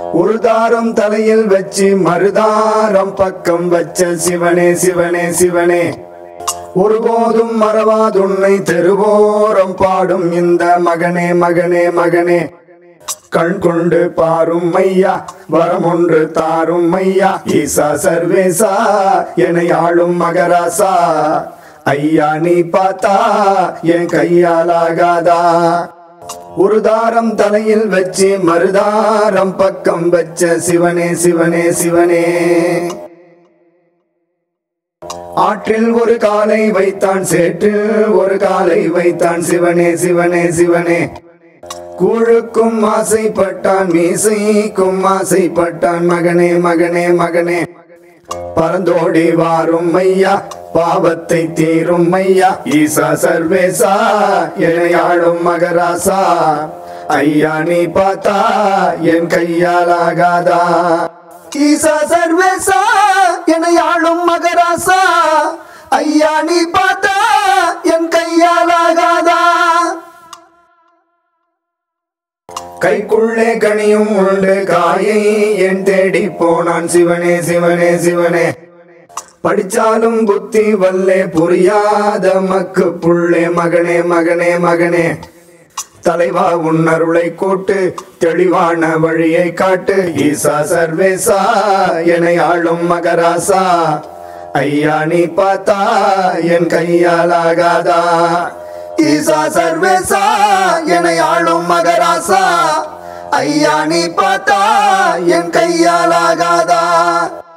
ஒரு தாரம் தலையில் வச்சு மறுதாரம் பக்கம் வச்ச சிவனே சிவனே சிவனே ஒருபோதும் மறவாதுன்னை தெருவோரம் பாடும் இந்த மகனே மகனே மகனே கண் கொண்டு பாரும் ஐயா வரம் ஒன்று தாரும் ஐயா ஈசா சர்வேசா என ஆளும் மகராசா ஐயா நீ பார்த்தா என் கையால் ஆகாதா ஒரு தாரம் தலையில் வச்சு மறுதாரம் பக்கம் வச்ச சிவனே சிவனே சிவனே ஆற்றில் ஒரு காலை வைத்தான் சேற்றில் ஒரு காலை வைத்தான் சிவனே சிவனே சிவனே கூழுக்கும் ஆசைப்பட்டான் மீசைக்கும் ஆசைப்பட்டான் மகனே மகனே மகனே பறந்தோடி வாரும் ஐயா பாவத்தை தீரும் ஐயா ஈசா சர்வேசா எனையாளும் மகராசா ஐயா நீ பார்த்தா என் கையால் ஆகாதா ஈசா சர்வேசா எனையாளும் மகராசா ஐயா நீ பார்த்தா என் கையால் ஆகாதா கைக்குள்ளே கனியும் உண்டு காயை என் தேடி போனான் சிவனே சிவனே சிவனே படிச்சாலும் புத்தி வல்லே புரியாத மக்கு புள்ளே மகனே மகனே மகனே தலைவா உன் அருளை கூட்டு தெளிவான வழியை காட்டு ஈசா சர்வேசா என ஆளும் மகராசா ஐயா நீ பார்த்தா என் கையால் ஆகாதா ஈசா சர்வேசா என ஆளும் மகராசா ஐயா நீ பார்த்தா என் கையால் ஆகாதா